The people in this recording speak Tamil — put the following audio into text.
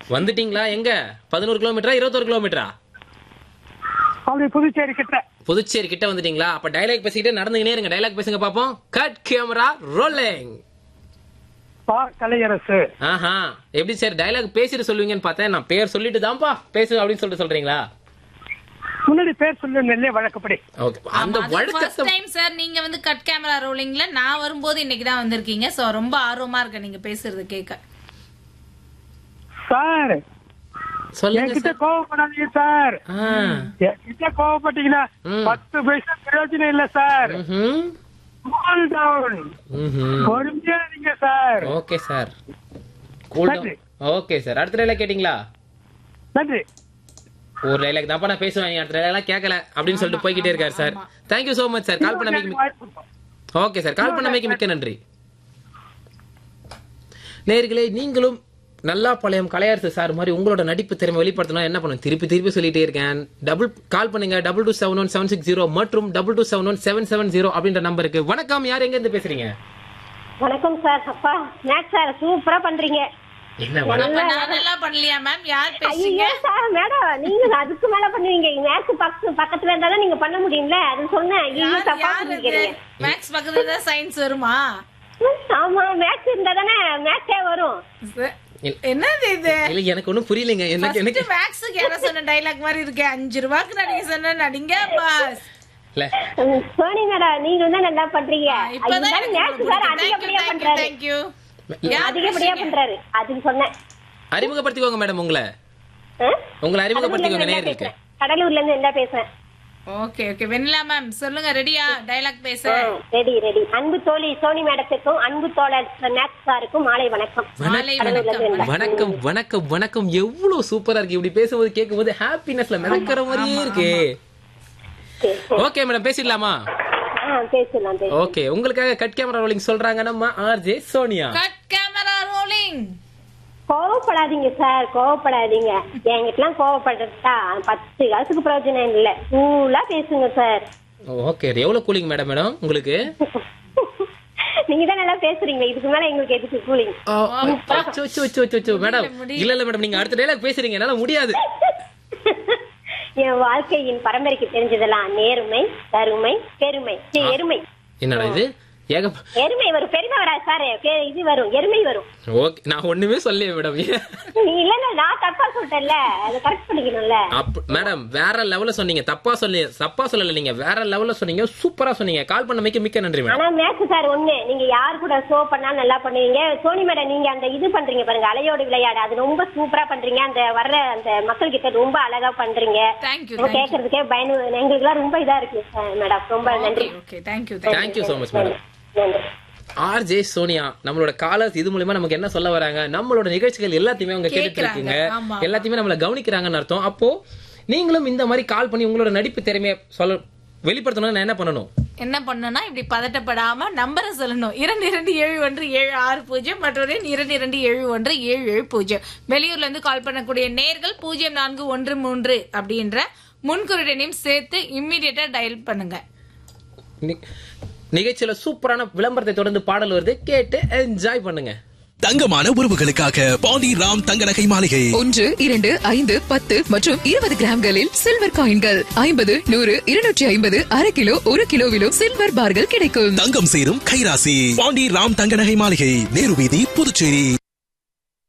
வந்துட்டீங்களா எங்க பதினோரு கிலோமீட்டரா இருபத்தொரு கிலோமீட்டரா அப்படி புதுச்சேரி கிட்ட புதுச்சேரி கிட்ட வந்துட்டீங்களா அப்ப டைலாக் பேசிக்கிட்டே நடந்துகினே இருங்க டைலாக் பேசுங்க பாப்போம் கட் கேமரா ரோலிங் பா கலையரசு ஆஹா எப்படி சார் டைலாக் பேசிட்டு சொல்லுவீங்கன்னு பார்த்தேன் நான் பேர் சொல்லிட்டு தான்ப்பா பேசு அப்படின்னு சொல்லிட்டு சொல்றீங்களா முன்னாடி பேர் சொல்லு நெல்லே வழக்கப்படி ஓகே அந்த ஃபர்ஸ்ட் வழக்கத்தை டைம் சார் நீங்க வந்து கட் கேமரா ரோலிங்ல நான் வரும்போது இன்னைக்கு தான் வந்திருக்கீங்க சோ ரொம்ப ஆர்வமா இருக்கு நீங்க பேசுறது கேட்க சார் சொல்லுங்க என்கிட்ட சார் கோவப்படாதீங்க சார் ஆ. என்கிட்ட கோவப்பட்டீங்கன்னா ம். பத்து பைசா பிரயோஜனம் இல்ல சார் ம்ஹும். கூல் டவுன் ம்ஹும். பொறுமையா இருங்க சார் ஓகே சார் கூல் நன்றி. ஓகே சார் அடுத்த டைலாக் கேட்டிங்களா நன்றி ஒரு டைலாக் தான்ப்பா நான் பேசுவேன் நீ அடுத்த டைலாக் கேட்கல அப்படின்னு சொல்லிட்டு போய்கிட்டே இருக்காரு sir thank you so much sir call பண்ண மிக்க ஓகே சார் கால் பண்ணமைக்கு மிக்க நன்றி நேர்களே நீங்களும் நல்லா பழையம் கலையரசு சார் மாதிரி உங்களோட நடிப்பு திறமை வெளிப்படுத்தணும் என்ன பண்ணுங்க திருப்பி திருப்பி சொல்லிட்டே இருக்கேன் டபுள் கால் பண்ணுங்க double two seven one seven six zero மற்றும் double two seven one seven seven zero அப்படின்ற நம்பருக்கு வணக்கம் யார் எங்க இருந்து பேசுறீங்க வணக்கம் சார் அப்பா மேக்ஸ் சார் சூப்பரா பண்றீங்க என்ன அப்ப நான் நல்லா பண்ணலையா மேம் யார் பேசுறீங்க ஐயோ சார் மேடம் நீங்க அதுக்கு மேல பண்ணுவீங்க மேக்ஸ் பக்கத்து பக்கத்துல இருந்தாலும் நீங்க பண்ண முடியும்ல அது சொன்னேன் ஐயோ யார் தப்பா யார் இது பண்ணிக்கிறீங்க மேக்ஸ் பக்கத்துல தான் சயின்ஸ் வருமா ஆமா மேக்ஸ் இருந்தா தானே மேக்ஸே வரும் ச- என்னது இது இல்ல எனக்கு ஒண்ணும் புரியலைங்க எனக்கு எனக்கு ஃபர்ஸ்ட் மேக்ஸுக்கு யாரோ சொன்ன டைலாக் மாதிரி இருக்கு அஞ்சு ரூபாய்க்கு நடிக்க சொன்ன நடிங்க பாஸ் இல்ல உம், சோனி மேடம் நீங்க வந்து நல்லா பண்றீங்க இப்பதான் எனக்கு மேக்ஸ் சார் அதிகப்படியா பண்றாரு தேங்க்யூ அதிகப்படியா பண்றாரு அதுக்கு சொன்னேன் அறிமுகப்படுத்திக்கோங்க மேடம் உங்களை ஆ? உங்களை கடலூர்ல அறிமுகப்படுத்திக்கோங்க இருந்து நேயர்களுக்கு பேசுறேன். கடலூர்ல இருந்து என்ன பேசுறேன் ஓகே ஓகே வெண்ணிலா மேம் சொல்லுங்க ரெடியா டைலாக் பேச ரெடி ரெடி அன்பு தோழி சோனி மேடத்துக்கும் அன்பு தோழர் மேக்ஸ் சாருக்கும் மாலை வணக்கம் மாலை வணக்கம் வணக்கம் வணக்கம் வணக்கம் எவ்வளவு சூப்பரா இருக்கு இப்படி பேசும்போது கேட்கும்போது ஹாப்பினஸ்ல மிதக்கிற மாதிரியே இருக்கு சரி, சரி. ஓகே மேடம் பேசிடலாமா ஆ பேசலாம் பேசலாம் ஓகே உங்களுக்காக கட் கேமரா ரோலிங் சொல்றாங்க நம்ம RJ Sonia cut camera rolling கோவப்படாதீங்க சார் கோவப்படாதீங்க என்கிட்டலாம் கோவப்படுறதா பத்து காசுக்கு பிரயோஜனம் இல்ல கூலா பேசுங்க சார் ஓகே எவ்வளவு கூலிங் மேடம் மேடம் உங்களுக்கு நீங்க தான் நல்லா பேசுறீங்க இதுக்கு மேல எங்களுக்கு எதுக்கு கூலிங் ஆ, அச்சோ, அச்சோ, அச்சோ, அச்சோ, அச்சோ, மேடம் இல்ல இல்ல மேடம் நீங்க அடுத்த டைலாக் பேசுறீங்க என்னால முடியாது என் வாழ்க்கையின் பரம்பரைக்கு தெரிஞ்சதெல்லாம் நேர்மை கருமை பெருமை சீ, எருமை என்னடா இது ஏக எருமை வரும் பெருமை வராது சார் பே- இது வரும் எருமை வரும் ஓகே நான் ஒண்ணுமே சொல்லலையே மேடம் நீ இல்லன்னா நான் தப்பா சொல்லிட்டேன்ல அதை கரெக்ட் பண்ணிக்கணும்ல அப் மேடம் வேற லெவல்ல சொன்னீங்க தப்பா சொல்லி தப்பா சொல்லல நீங்க வேற லெவல்ல சொன்னீங்க சூப்பரா சொன்னீங்க கால் பண்ண மிக்க மிக்க நன்றி மேடம் ஆனா மேக்ஸ் சார் ஒண்ணு நீங்க யார் கூட ஷோ பண்ணாலும் நல்லா பண்ணுவீங்க சோனி மேடம் நீங்க அந்த இது பண்றீங்க பாருங்க அலையோடு விளையாடு அது ரொம்ப சூப்பரா பண்றீங்க அந்த வர்ற அந்த மக்கள் கிட்ட ரொம்ப அழகா பண்றீங்க தேங்க்யூ நான் கேக்குறதுக்கே பயனு எங்களுக்கு எல்லாம் ரொம்ப இதா இருக்கு மேடம் ரொம்ப நன்றி okay thank you thank you so much madam நன்றி ஆர்ஜே சோனியா நம்மளோட காலர்ஸ் இது மூலியமா நமக்கு என்ன சொல்ல வராங்க நம்மளோட நிகழ்ச்சிகள் எல்லாத்தையுமே அவங்க கேட்டுட்டு கேக்குறாங்க. இருக்கீங்க ஆமா. எல்லாத்தையுமே நம்மள கவனிக்கிறாங்கன்னு அர்த்தம் அப்போ நீங்களும் இந்த மாதிரி கால் பண்ணி உங்களோட நடிப்பு திறமையை சொல்ல வெளிப்படுத்தணும்னு நான் என்ன பண்ணணும் என்ன பண்ணணும்னா இப்படி பதட்டப்படாம நம்பரை சொல்லணும் இரண்டு இரண்டு ஏழு ஒன்று ஏழு ஆறு பூஜ்ஜியம் மற்றொரு இரண்டு இரண்டு ஏழு ஒன்று ஏழு ஏழு பூஜ்ஜியம் வெளியூர்ல இருந்து கால் பண்ணக்கூடிய நேர்கள் பூஜ்ஜியம் நான்கு ஒன்று மூன்று அப்படின்ற முன்குறியனையும் சேர்த்து இம்மிடியட்டா டயல் பண்ணுங்க நி- நிகழ்ச்சியில சூப்பரான விளம்பரத்தை தொடர்ந்து பாடல் வருது கேட்டு என்ஜாய் பண்ணுங்க தங்கமான உறவுகளுக்காக பாண்டி ராம் தங்க நகை மாளிகை ஒன்று இரண்டு ஐந்து பத்து மற்றும் இருபது கிராம்களில் சில்வர் காயின்கள் ஐம்பது நூறு இருநூற்றி ஐம்பது அரை கிலோ ஒரு கிலோவிலும் சில்வர் பார்கள் கிடைக்கும் தங்கம் சேரும் கைராசி பாண்டி ராம் தங்க நகை மாளிகை நேரு வீதி புதுச்சேரி